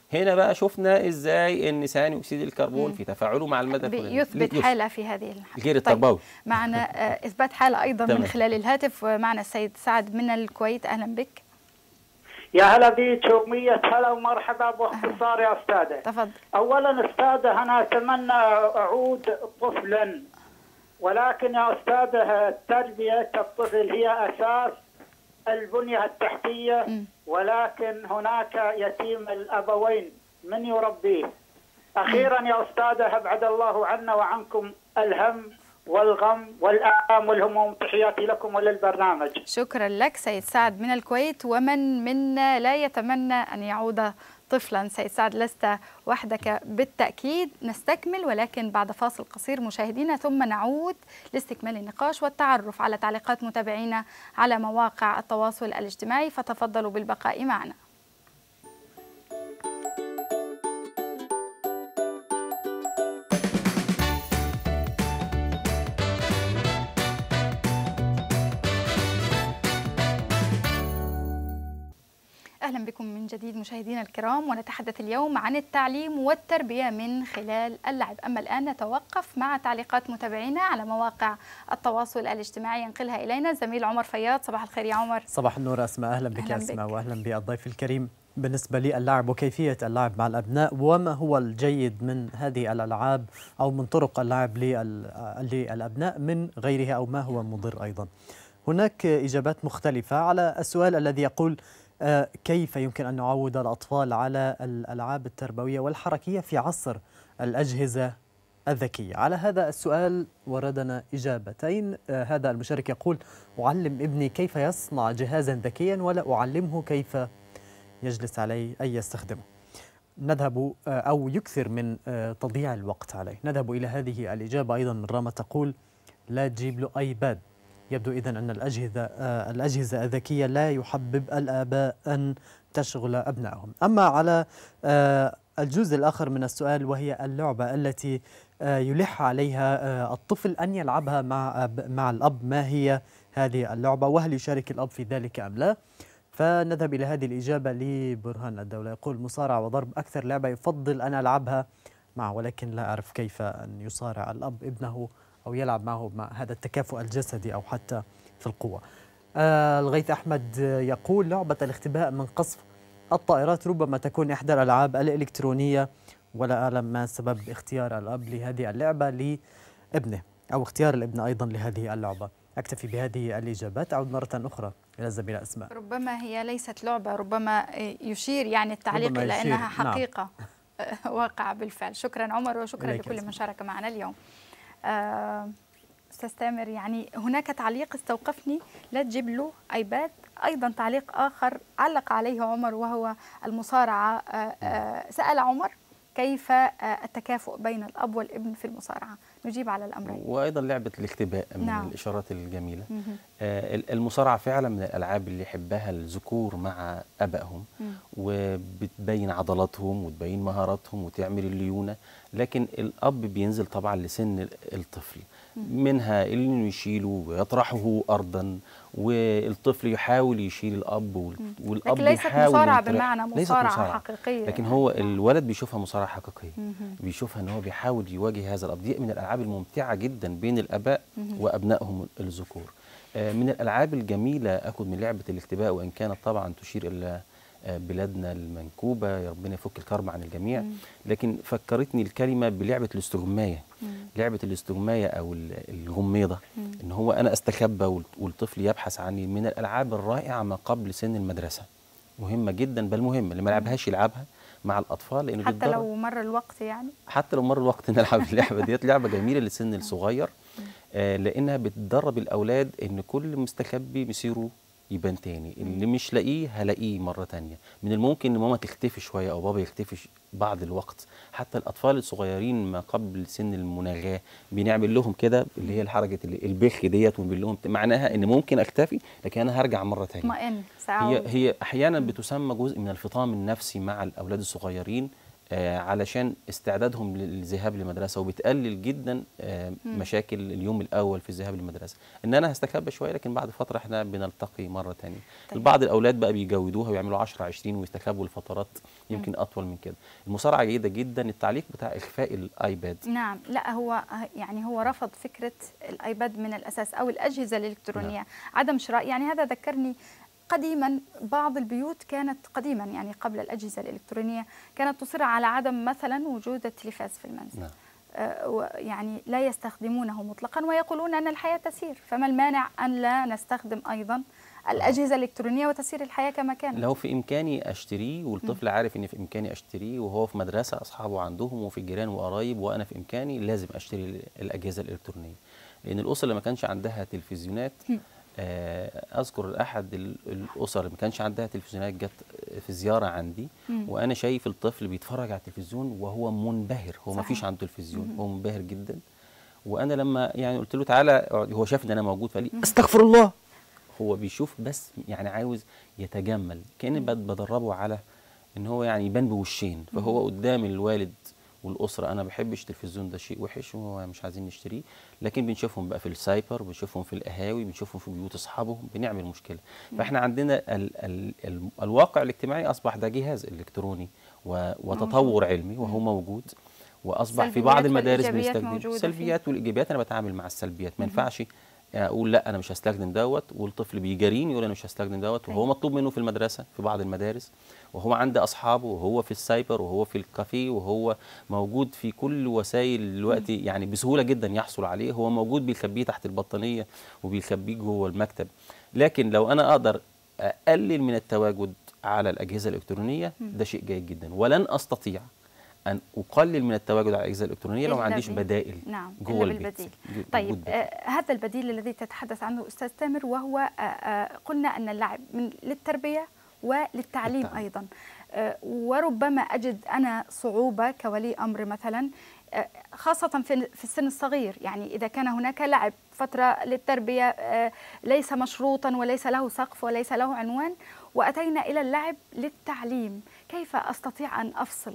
هنا بقى شفنا ازاي ان ثاني اكسيد الكربون في تفاعله مع الماده الفلانيه يثبت حالة في هذه الحالة غير التربوي معنا آه، إثبات حالة أيضا من تمام. خلال الهاتف ومعنا السيد سعد من الكويت أهلا بك يا هلا بيك ومية هلا ومرحبا باختصار يا أستاذة تفضل أولا أستاذة أنا أتمنى أعود طفلا ولكن يا أستاذة تربية الطفل هي أساس البنية التحتية ولكن هناك يتيم الأبوين من يربيه أخيرا يا أستاذة أبعد الله عنا وعنكم الهم والغم والآلام والهموم تحياتي لكم وللبرنامج شكرا لك سيد سعد من الكويت ومن منا لا يتمنى أن يعود طفلا سيد سعد لست وحدك بالتأكيد نستكمل ولكن بعد فاصل قصير مشاهدينا ثم نعود لاستكمال النقاش والتعرف على تعليقات متابعينا على مواقع التواصل الاجتماعي فتفضلوا بالبقاء معنا أهلا بكم من جديد مشاهدينا الكرام ونتحدث اليوم عن التعليم والتربية من خلال اللعب أما الآن نتوقف مع تعليقات متابعينا على مواقع التواصل الاجتماعي ينقلها إلينا الزميل عمر فياض صباح الخير يا عمر صباح النور أسماء أهلا بك أهلاً يا أسماء بك. وأهلا بالضيف الكريم بالنسبة للعب وكيفية اللعب مع الأبناء وما هو الجيد من هذه الألعاب أو من طرق اللعب لل- للأبناء من غيرها أو ما هو مضر أيضا هناك إجابات مختلفة على السؤال الذي يقول آه، كيف يمكن أن نعود الأطفال على الألعاب التربوية والحركية في عصر الأجهزة الذكية على هذا السؤال وردنا إجابتين آه، هذا المشارك يقول أعلم ابني كيف يصنع جهازا ذكيا ولا أعلمه كيف يجلس عليه أي يستخدمه نذهب آه، أو يكثر من آه، تضييع الوقت عليه نذهب إلى هذه الإجابة أيضا من راما تقول لا تجيب له ايباد يبدو اذا ان الاجهزه آه، الاجهزه الذكيه لا يحبب الاباء ان تشغل ابنائهم اما على آه، الجزء الاخر من السؤال وهي اللعبه التي آه، يلح عليها آه، الطفل ان يلعبها مع أب- مع الاب ما هي هذه اللعبه وهل يشارك الاب في ذلك ام لا فنذهب الى هذه الاجابه لبرهان الدوله يقول مصارعه وضرب اكثر لعبه يفضل ان العبها معه ولكن لا اعرف كيف ان يصارع الاب ابنه او يلعب معه مع هذا التكافؤ الجسدي او حتى في القوه. آه الغيث احمد آه، يقول لعبه الاختباء من قصف الطائرات ربما تكون احدى الالعاب الالكترونيه ولا اعلم ما سبب اختيار الاب لهذه اللعبه لابنه او اختيار الابن ايضا لهذه اللعبه. اكتفي بهذه الاجابات اعود مره اخرى الى الزميله اسماء. ربما هي ليست لعبة ربما يشير يعني التعليق ربما إلى يشير، أنها نعم. حقيقة واقع بالفعل شكرا عمر وشكرا إليك لكل أسماء. من شارك معنا اليوم آه، أستاذ تامر يعني هناك تعليق استوقفني لا تجيب له ايباد ايضا تعليق اخر علق عليه عمر وهو المصارعه آه، آه، سال عمر كيف آه، التكافؤ بين الاب والابن في المصارعه نجيب على الامرين وايضا لعبه الاختباء من نعم. الاشارات الجميله مهم. آه، ال- المصارعه فعلا من الالعاب اللي يحبها الذكور مع ابائهم مم. وبتبين عضلاتهم وتبين مهاراتهم وتعمل الليونه لكن الاب بينزل طبعا لسن ال- الطفل منها انه يشيله ويطرحه ارضا والطفل يحاول يشيل الاب وال- والاب لكن ليست يحاول مصارعة ينطرح. بمعنى ليست مصارعة حقيقية. لكن هو الولد بيشوفها مصارعه حقيقيه مهم. بيشوفها ان هو بيحاول يواجه هذا الاب دي من الالعاب الممتعه جدا بين الاباء مهم. وابنائهم الذكور آه، من الالعاب الجميله اخذ من لعبه الاختباء وان كانت طبعا تشير الى آه، بلادنا المنكوبه يا ربنا يفك الكرب عن الجميع مم. لكن فكرتني الكلمه بلعبه الاستغمايه مم. لعبه الاستغمايه او ال- الغميضه مم. ان هو انا استخبى وال- والطفل يبحث عني من الالعاب الرائعه ما قبل سن المدرسه مهمه جدا بل مهمه اللي ما لعبهاش يلعبها مع الاطفال لانه حتى بيتدرب لو مر الوقت يعني حتى لو مر الوقت نلعب اللعبه ديت لعبه جميله للسن الصغير آه لانها بتدرب الاولاد ان كل مستخبي مصيره يبان تاني اللي مش لاقيه هلاقيه مره تانية من الممكن ان ماما تختفي شويه او بابا يختفي ش- بعض الوقت حتى الاطفال الصغيرين ما قبل سن المناغاه بنعمل لهم كده اللي هي الحركه اللي البخ ديت ونقول لهم معناها ان ممكن اختفي لكن انا هرجع مره تانية اطمئن هي سأعود هي احيانا بتسمى جزء من الفطام النفسي مع الاولاد الصغيرين آه علشان استعدادهم للذهاب للمدرسه وبتقلل جدا آه مم. مشاكل اليوم الاول في الذهاب للمدرسه ان انا هستخبى شويه لكن بعد فتره احنا بنلتقي مره ثانيه طيب. البعض الاولاد بقى بيجودوها ويعملوا 10 20 ويستخبوا لفترات يمكن اطول من كده المصارعه جيده جدا التعليق بتاع اخفاء الايباد نعم لا هو يعني هو رفض فكرة الآيباد من الأساس أو الأجهزة الإلكترونية نعم. عدم شراء يعني هذا ذكرني قديما بعض البيوت كانت قديما يعني قبل الأجهزة الإلكترونية كانت تصر على عدم مثلا وجود التلفاز في المنزل نعم. آه، و- يعني لا يستخدمونه مطلقا ويقولون أن الحياة تسير فما المانع أن لا نستخدم أيضا الأجهزة الإلكترونية وتسير الحياة كما كانت لو في امكاني اشتريه والطفل عارف ان في امكاني اشتريه وهو في مدرسه اصحابه عندهم وفي جيران وقرايب وانا في امكاني لازم اشتري ال- الاجهزه الالكترونيه لان الاسر اللي ما كانش عندها تلفزيونات آه، اذكر احد ال- الاسر اللي ما كانش عندها تلفزيونات جت في زياره عندي مم. وانا شايف الطفل بيتفرج على التلفزيون وهو منبهر هو ما صحيح. فيش عنده تلفزيون مم. هو منبهر جدا وانا لما يعني قلت له تعالى اقعد، هو شاف ان انا موجود فقال لي استغفر الله هو بيشوف بس يعني عاوز يتجمل كاني بد- بدربه على ان هو يعني يبان بوشين فهو قدام الوالد والاسره انا ما بحبش التلفزيون ده شيء وحش وهو مش عايزين نشتريه لكن بنشوفهم بقى في السايبر بنشوفهم في القهاوي بنشوفهم في بيوت اصحابهم بنعمل مشكله فاحنا عندنا ال ال ال الواقع الاجتماعي اصبح ده جهاز الكتروني و- وتطور علمي وهو موجود واصبح في بعض سلبيات المدارس والإيجابيات بنستخدم موجودة فيه. السلبيات والايجابيات انا بتعامل مع السلبيات ما ينفعش اقول لا انا مش هستخدم دوت والطفل بيجاريني يقول انا مش هستخدم دوت وهو مطلوب منه في المدرسه في بعض المدارس وهو عند اصحابه وهو في السايبر وهو في الكافيه وهو موجود في كل وسائل دلوقتي يعني بسهوله جدا يحصل عليه هو موجود بيخبيه تحت البطانيه وبيخبيه جوه المكتب لكن لو انا اقدر اقلل من التواجد على الاجهزه الالكترونيه مم. ده شيء جيد جدا ولن استطيع ان اقلل من التواجد على الاجهزه الالكترونيه لو ما إلا عنديش ب- بدائل نعم جوه إلا البيت بالبديل جو- طيب وجود بديل. آه هذا البديل الذي تتحدث عنه أستاذ تامر وهو آه آه قلنا أن اللعب من للتربية وللتعليم أيضا آه وربما أجد أنا صعوبة كولي أمر مثلا آه خاصة في في السن الصغير يعني إذا كان هناك لعب فترة للتربية آه ليس مشروطا وليس له سقف وليس له عنوان وأتينا إلى اللعب للتعليم كيف أستطيع أن أفصل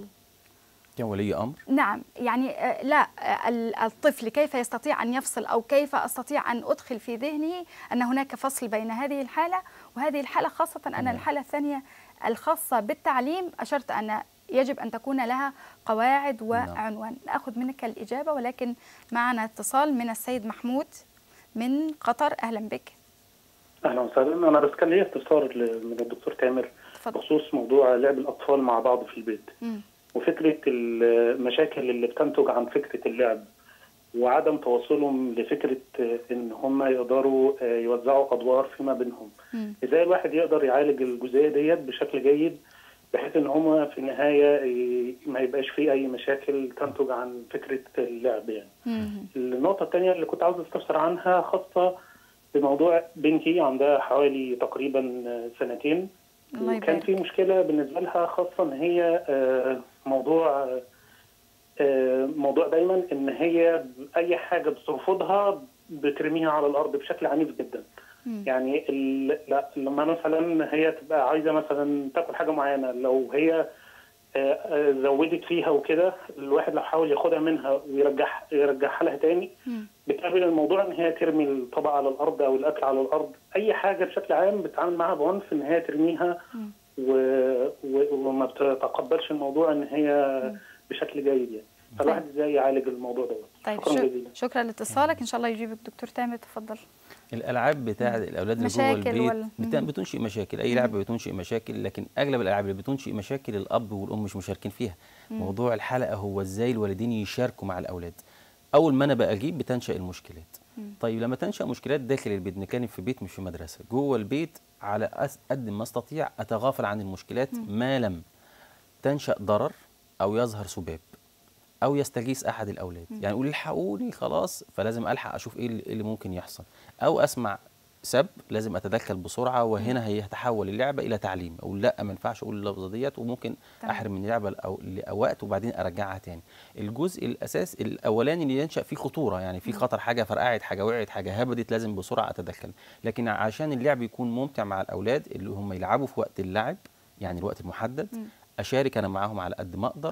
كولي امر نعم يعني آه، لا آه، ال- الطفل كيف يستطيع أن يفصل أو كيف أستطيع أن أدخل في ذهنه أن هناك فصل بين هذه الحالة وهذه الحالة خاصة أن الحالة الثانية الخاصة بالتعليم أشرت أن يجب أن تكون لها قواعد وعنوان نأخذ منك الإجابة ولكن معنا اتصال من السيد محمود من قطر أهلا بك اهلا وسهلا انا بس كان ليا استفسار ل- من الدكتور تامر بخصوص موضوع لعب الاطفال مع بعض في البيت مم. وفكره المشاكل اللي بتنتج عن فكره اللعب وعدم تواصلهم لفكره ان هم يقدروا يوزعوا ادوار فيما بينهم ازاي الواحد يقدر يعالج الجزئيه ديت بشكل جيد بحيث ان هم في النهايه ي- ما يبقاش في اي مشاكل تنتج عن فكره اللعب يعني النقطة الثانية اللي كنت عاوز استفسر عنها خاصة بموضوع بنتي عندها حوالي تقريبا سنتين الله وكان يبارك في مشكلة بالنسبة لها خاصة ان هي آه، موضوع آه، موضوع دايما ان هي اي حاجة بترفضها بترميها على الارض بشكل عنيف جدا يعني ال- لا لما مثلا هي تبقى عايزه مثلا تاكل حاجه معينه لو هي آه، آه، زودت فيها وكده الواحد لو حاول ياخدها منها ويرجعها يرجعها لها تاني بتقابل الموضوع ان هي ترمي الطبق على الارض او الاكل على الارض اي حاجه بشكل عام بتتعامل معاها بعنف ان هي ترميها و... و... وما بتتقبلش الموضوع ان هي بشكل جيد يعني فالواحد ازاي يعالج الموضوع دوت طيب شكرا شك- جزيلا شكرا لاتصالك إن شاء الله يجيبك دكتور تامر تفضل الالعاب بتاع الاولاد اللي جوه مشاكل البيت ولا- بت- بتنشئ مشاكل اي لعبه بتنشئ مشاكل لكن اغلب الالعاب اللي بتنشئ مشاكل الاب والام مش مشاركين فيها مم. موضوع الحلقه هو ازاي الوالدين يشاركوا مع الاولاد اول ما انا بقى اجيب بتنشا المشكلات طيب لما تنشا مشكلات داخل البيت بنتكلم في بيت مش في مدرسه جوه البيت على أس- قد ما استطيع اتغافل عن المشكلات ما لم تنشا ضرر او يظهر سباب او يستغيث احد الاولاد مم. يعني يقول الحقوني خلاص فلازم الحق اشوف ايه اللي إيه اللي ممكن يحصل او اسمع سب لازم اتدخل بسرعه وهنا هيتحول اللعبه الى تعليم اقول لا ما ينفعش اقول اللفظه ديت وممكن تمام. احرم من اللعبه لأو- لوقت وبعدين ارجعها تاني الجزء الاساس الاولاني اللي ينشا فيه خطوره يعني في خطر حاجه فرقعت حاجه وقعت حاجه هبدت لازم بسرعه اتدخل لكن عشان اللعب يكون ممتع مع الاولاد اللي هم يلعبوا في وقت اللعب يعني الوقت المحدد مم. اشارك انا معاهم على قد ما اقدر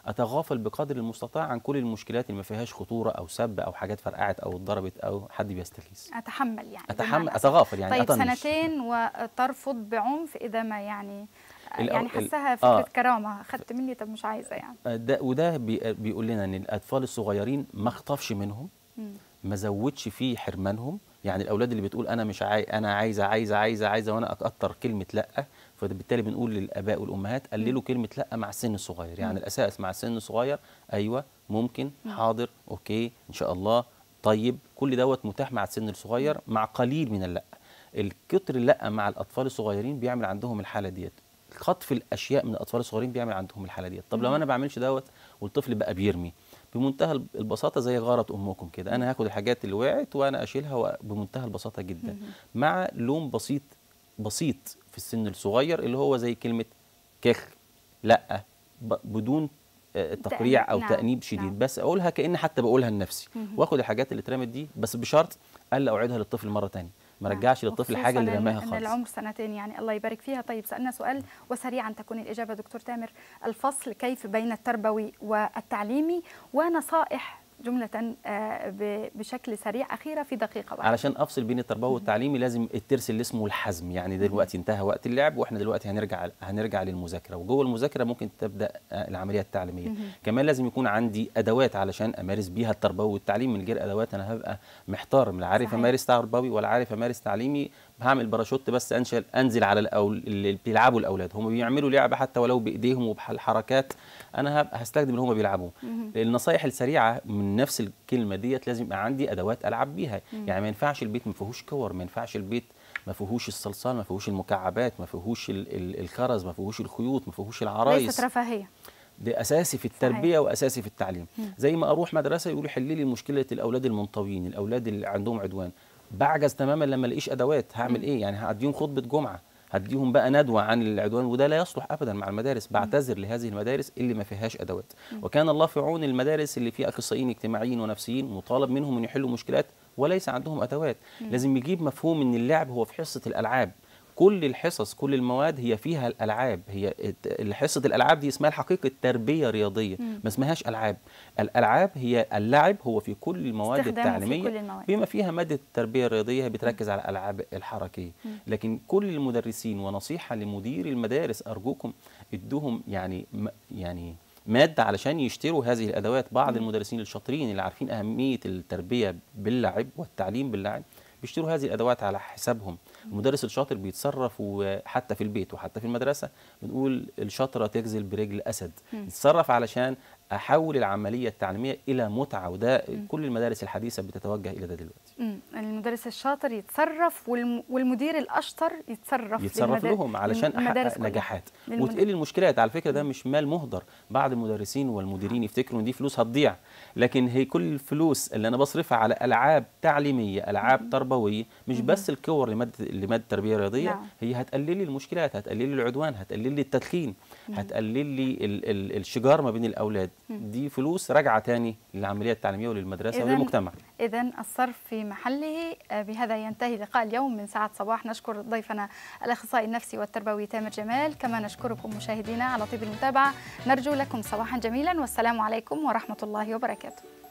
اتغافل بقدر المستطاع عن كل المشكلات اللي ما فيهاش خطوره او سب او حاجات فرقعت او اتضربت او حد بيستغيث اتحمل يعني اتحمل بمعنى اتغافل يعني طيب أطنش. سنتين وترفض بعنف اذا ما يعني الأو- يعني ال- حسها فكره آه. آه. كرامه اخذت مني طب مش عايزه يعني ده وده بي- بيقول لنا ان الاطفال الصغيرين ما اخطفش منهم مم. ما زودش فيه حرمانهم يعني الاولاد اللي بتقول انا مش عاي... انا عايزه عايزه عايزه عايزه وانا اكتر كلمه لا فبالتالي بنقول للاباء والامهات قللوا كلمه لا مع السن الصغير يعني مم. الاساس مع السن الصغير ايوه ممكن مم. حاضر اوكي ان شاء الله طيب كل دوت متاح مع السن الصغير مع قليل من اللا الكتر اللا مع الاطفال الصغيرين بيعمل عندهم الحاله ديت خطف الاشياء من الاطفال الصغيرين بيعمل عندهم الحاله ديت طب لو مم. انا ما بعملش دوت والطفل بقى بيرمي بمنتهى الب- البساطه زي غاره امكم كده انا هاخد الحاجات اللي وقعت وانا اشيلها و- بمنتهى البساطه جدا مع لوم بسيط بسيط في السن الصغير اللي هو زي كلمه كخ لا ب- بدون آه، تقريع او نعم، تانيب شديد نعم. بس اقولها كان حتى بقولها لنفسي مهم. واخد الحاجات اللي اترمت دي بس بشرط الا اعيدها للطفل مره ثانيه ما نعم. رجعش للطفل الحاجه اللي وخصوصاً رماها إن خالص العمر سنتين يعني الله يبارك فيها طيب سألنا سؤال وسريعا تكون الإجابة دكتور تامر الفصل كيف بين التربوي والتعليمي ونصائح جملة آه، ب- بشكل سريع أخيرة في دقيقة واحدة علشان افصل بين التربوي والتعليمي لازم الترس اللي اسمه الحزم يعني دلوقتي انتهى وقت اللعب واحنا دلوقتي هنرجع هنرجع للمذاكره وجوه المذاكره ممكن تبدا آه، العمليه التعليميه مهم. كمان لازم يكون عندي ادوات علشان امارس بيها التربوي والتعليم من غير ادوات انا هبقى محتار لا عارف صحيح. امارس تربوي ولا عارف امارس تعليمي هعمل باراشوت بس انشل انزل على الأول اللي بيلعبوا الاولاد هم بيعملوا لعبه حتى ولو بايديهم وبالحركات انا هبقى هستخدم اللي هم بيلعبوه مهم. النصايح السريعه من نفس الكلمه ديت لازم يبقى عندي ادوات العب بيها مم. يعني ما ينفعش البيت ما فيهوش كور ما ينفعش البيت ما فيهوش الصلصال ما فيهوش المكعبات ما فيهوش ال- ال- الخرز ما فيهوش الخيوط ما فيهوش العرايس ليست رفاهية ده اساسي في التربيه واساسي في التعليم مم. زي ما اروح مدرسه يقولوا حل لي مشكله الاولاد المنطويين الاولاد اللي عندهم عدوان بعجز تماما لما الاقيش ادوات هعمل مم. ايه يعني هديهم خطبه جمعه هديهم بقى ندوه عن العدوان وده لا يصلح ابدا مع المدارس بعتذر لهذه المدارس اللي ما فيهاش ادوات مم. وكان الله في عون المدارس اللي فيها اخصائيين اجتماعيين ونفسيين مطالب منهم ان يحلوا مشكلات وليس عندهم ادوات مم. لازم يجيب مفهوم ان اللعب هو في حصه الالعاب كل الحصص كل المواد هي فيها الالعاب هي الت- حصه الالعاب دي اسمها الحقيقه تربيه رياضيه مم. ما اسمهاش العاب الالعاب هي اللعب هو في كل المواد استخدامه في التعليميه كل المواد. بما فيها ماده التربيه الرياضيه بتركز على الالعاب الحركيه مم. لكن كل المدرسين ونصيحه لمدير المدارس ارجوكم ادوهم يعني م- يعني ماده علشان يشتروا هذه الادوات بعض مم. المدرسين الشاطرين اللي عارفين اهميه التربيه باللعب والتعليم باللعب بيشتروا هذه الادوات على حسابهم المدرس الشاطر بيتصرف وحتى في البيت وحتى في المدرسه بنقول الشاطره تجزل برجل اسد مم. يتصرف علشان احول العمليه التعليميه الى متعه وده مم. كل المدارس الحديثه بتتوجه الى ده دلوقتي مم. المدرس الشاطر يتصرف والم... والمدير الأشطر يتصرف يتصرف للمدا- لهم علشان للمدارس احقق كلها. نجاحات للمد- وتقل المشكلات على فكره ده مش مال مهدر بعض المدرسين والمديرين يفتكروا ان دي فلوس هتضيع لكن هي كل الفلوس اللي انا بصرفها على العاب تعليميه العاب تربويه مش مم. بس الكور لماده لماده التربيه الرياضيه نعم. هي هتقلل لي المشكلات هتقلل لي العدوان هتقلل لي التدخين مم. هتقلل لي ال ال الشجار ما بين الاولاد مم. دي فلوس راجعه تاني للعمليه التعليميه وللمدرسه إذن- وللمجتمع إذا الصرف في محله آه، بهذا ينتهي لقاء اليوم من ساعة صباح نشكر ضيفنا الأخصائي النفسي والتربوي تامر جمال كما نشكركم مشاهدينا على طيب المتابعة نرجو لكم صباحا جميلا والسلام عليكم ورحمة الله وبركاته